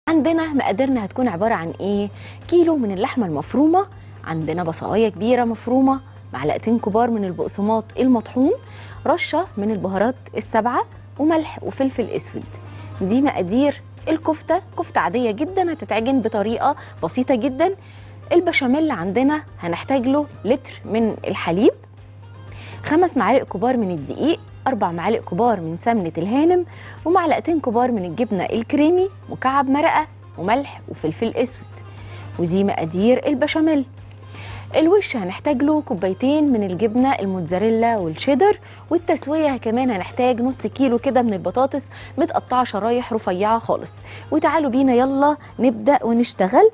عندنا مقاديرنا هتكون عبارة عن ايه كيلو من اللحمة المفرومة عندنا بصلاية كبيرة مفرومة معلقتين كبار من البقسماط المطحون رشة من البهارات السبعة وملح وفلفل اسود دي مقادير الكفتة كفتة عادية جدا هتتعجن بطريقة بسيطة جدا البشاميل عندنا هنحتاج له لتر من الحليب خمس معالق كبار من الدقيق أربع معالق كبار من سمنة الهانم ومعلقتين كبار من الجبنة الكريمي مكعب مرقة وملح وفلفل أسود ودي مقادير البشاميل الوش هنحتاج له كوبايتين من الجبنة الموتزاريلا والشيدر والتسوية كمان هنحتاج نص كيلو كده من البطاطس متقطعة شرايح رفيعة خالص وتعالوا بينا يلا نبدأ ونشتغل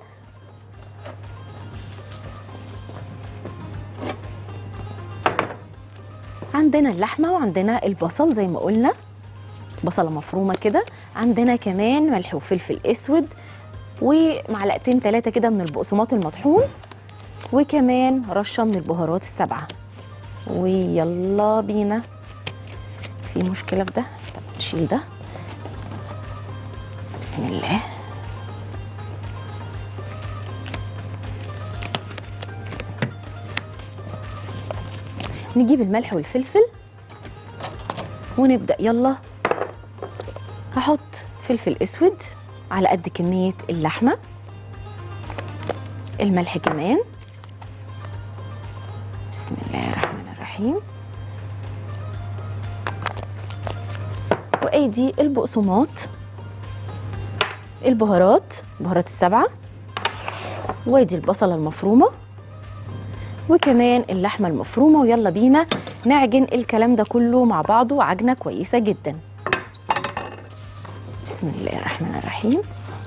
عندنا اللحمه وعندنا البصل زي ما قلنا بصله مفرومه كده عندنا كمان ملح وفلفل اسود ومعلقتين ثلاثه كده من البقسماط المطحون وكمان رشه من البهارات السبعه ويلا بينا في مشكله في ده طب نشيل ده بسم الله نجيب الملح والفلفل ونبدأ يلا هحط فلفل اسود على قد كمية اللحمة الملح كمان بسم الله الرحمن الرحيم وادي البقسماط البهارات بهارات السبعة وادي البصلة المفرومة وكمان اللحمه المفرومه ويلا بينا نعجن الكلام ده كله مع بعضه عجنه كويسه جدا بسم الله الرحمن الرحيم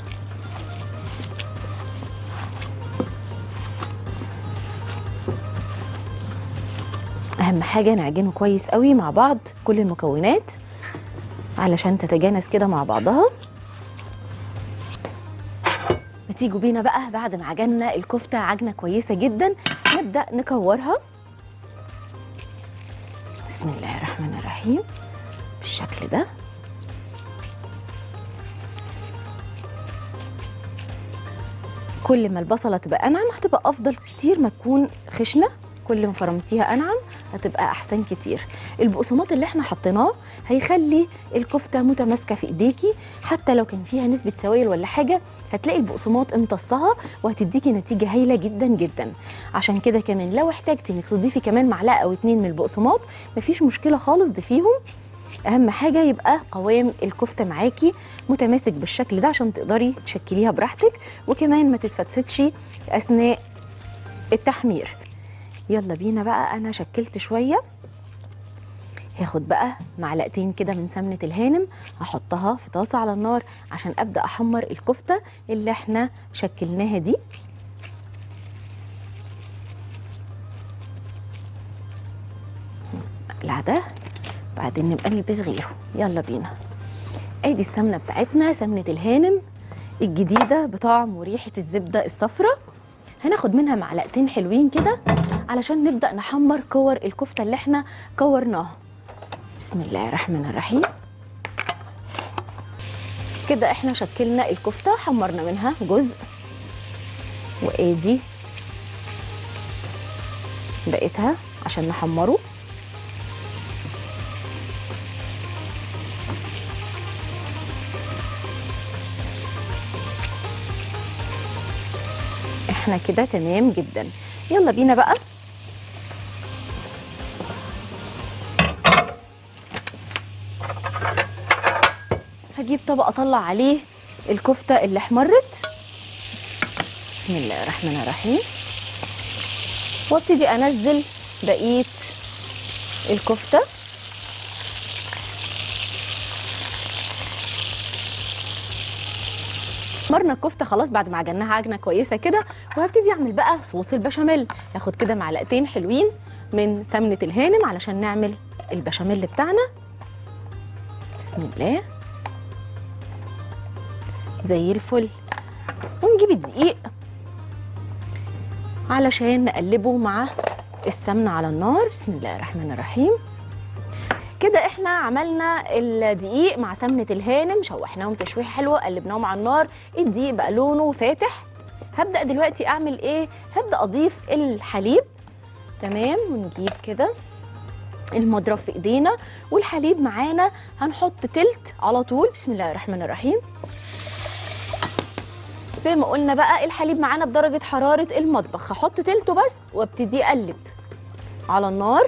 اهم حاجه نعجنه كويس قوي مع بعض كل المكونات علشان تتجانس كده مع بعضها تيجوا بينا بقى بعد ما عجنا الكفته عجنه كويسه جدا نبدا نكورها بسم الله الرحمن الرحيم بالشكل ده كل ما البصله تبقى انعم هتبقى افضل كتير ما تكون خشنه كل ما فرمتيها انعم هتبقى احسن كتير البقسماط اللي احنا حطيناه هيخلي الكفته متماسكه في ايديكي حتى لو كان فيها نسبه سوائل ولا حاجه هتلاقي البقسماط امتصها وهتديكي نتيجه هايله جدا جدا عشان كده كمان لو احتاجتي انك تضيفي كمان معلقه او اتنين من البقسماط مفيش مشكله خالص ضيفيهم اهم حاجه يبقى قوام الكفته معاكي متماسك بالشكل ده عشان تقدري تشكليها براحتك وكمان ما تتفتفتش اثناء التحمير يلا بينا بقى انا شكلت شويه هاخد بقى معلقتين كده من سمنه الهانم هحطها في طاسه على النار عشان ابدا احمر الكفته اللي احنا شكلناها دي اقلع ده بعدين نبقى نلبس غيره يلا بينا ادي السمنه بتاعتنا سمنه الهانم الجديده بطعم وريحه الزبده الصفراء هناخد منها معلقتين حلوين كده علشان نبدا نحمر كور الكفته اللي احنا كورناها بسم الله الرحمن الرحيم كده احنا شكلنا الكفته حمرنا منها جزء وادي بقيتها عشان نحمره احنا كده تمام جدا يلا بينا بقى هجيب طبق اطلع عليه الكفته اللي احمرت بسم الله الرحمن الرحيم وابتدي انزل بقيه الكفته مرنا الكفته خلاص بعد ما عجناها عجنه كويسه كده وهبتدي اعمل بقى صوص البشاميل هاخد كده معلقتين حلوين من سمنه الهانم علشان نعمل البشاميل بتاعنا بسم الله زي الفل ونجيب الدقيق علشان نقلبه مع السمنه على النار بسم الله الرحمن الرحيم كده احنا عملنا الدقيق مع سمنه الهانم شوحناهم تشويحه حلوه قلبناهم على النار الدقيق بقى لونه فاتح هبدا دلوقتي اعمل ايه هبدا اضيف الحليب تمام ونجيب كده المضرب في ايدينا والحليب معانا هنحط تلت على طول بسم الله الرحمن الرحيم زي ما قلنا بقى الحليب معانا بدرجه حراره المطبخ هحط تلته بس وابتدي اقلب على النار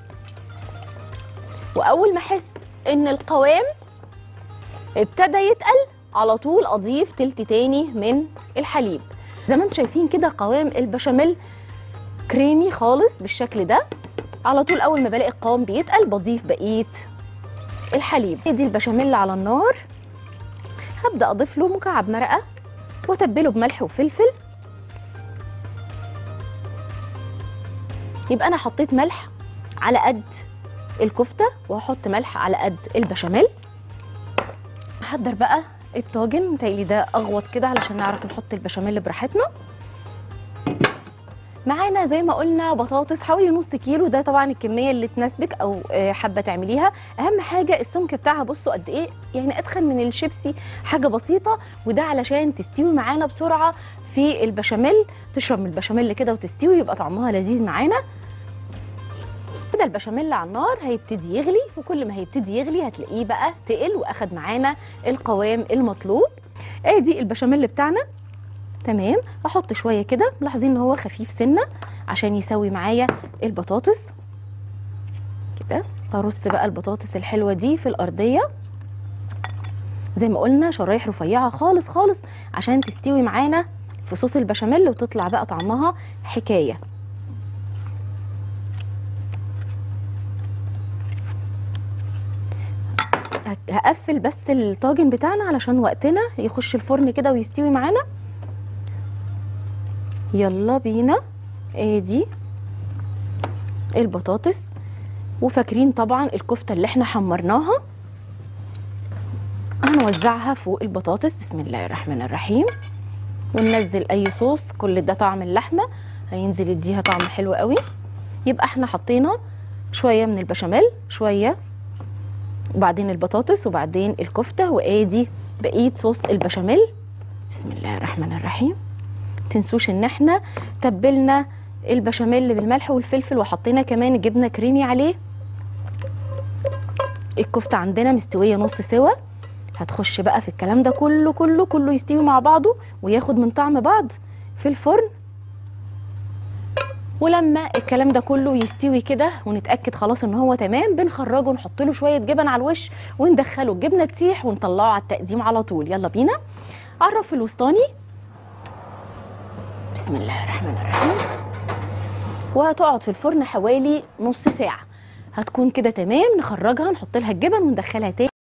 واول ما احس ان القوام ابتدى يتقل على طول اضيف تلت تاني من الحليب زي ما انتم شايفين كده قوام البشاميل كريمي خالص بالشكل ده على طول اول ما بلاقي القوام بيتقل بضيف بقيه الحليب دي البشاميل على النار هبدا اضيف له مكعب مرقه واتبله بملح وفلفل يبقى انا حطيت ملح على قد الكفته وهحط ملح على قد البشاميل احضر بقى الطاجن متهيألي ده اغوط كده علشان نعرف نحط البشاميل براحتنا معانا زي ما قلنا بطاطس حوالي نص كيلو ده طبعا الكميه اللي تناسبك او آه، حابه تعمليها اهم حاجه السمك بتاعها بصوا قد ايه يعني اتخن من الشيبسي حاجه بسيطه وده علشان تستوي معانا بسرعه في البشاميل تشرب من البشاميل كده وتستوي يبقى طعمها لذيذ معانا كده البشاميل على النار هيبتدي يغلي وكل ما هيبتدي يغلي هتلاقيه بقى تقل واخد معانا القوام المطلوب ادي البشاميل بتاعنا تمام احط شويه كده ملاحظين ان هو خفيف سنه عشان يسوي معايا البطاطس كده هرص بقى البطاطس الحلوه دي في الارضيه زي ما قلنا شرايح رفيعه خالص خالص عشان تستوي معانا في صوص البشاميل وتطلع بقى طعمها حكايه هت- هقفل بس الطاجن بتاعنا علشان وقتنا يخش الفرن كده ويستوي معانا يلا بينا ادي البطاطس وفاكرين طبعا الكفته اللي احنا حمرناها هنوزعها فوق البطاطس بسم الله الرحمن الرحيم وننزل اي صوص كل ده طعم اللحمه هينزل يديها طعم حلو قوي يبقى احنا حطينا شويه من البشاميل شويه وبعدين البطاطس وبعدين الكفته وادي بقيه صوص البشاميل بسم الله الرحمن الرحيم تنسوش ان احنا تبلنا البشاميل بالملح والفلفل وحطينا كمان جبنه كريمي عليه الكفته عندنا مستويه نص سوا هتخش بقى في الكلام ده كله كله كله يستوي مع بعضه وياخد من طعم بعض في الفرن ولما الكلام ده كله يستوي كده ونتاكد خلاص ان هو تمام بنخرجه نحط له شويه جبن على الوش وندخله الجبنه تسيح ونطلعه على التقديم على طول يلا بينا عرف الوسطاني بسم الله الرحمن الرحيم وهتقعد في الفرن حوالي نص ساعه هتكون كده تمام نخرجها نحط لها الجبن وندخلها تاني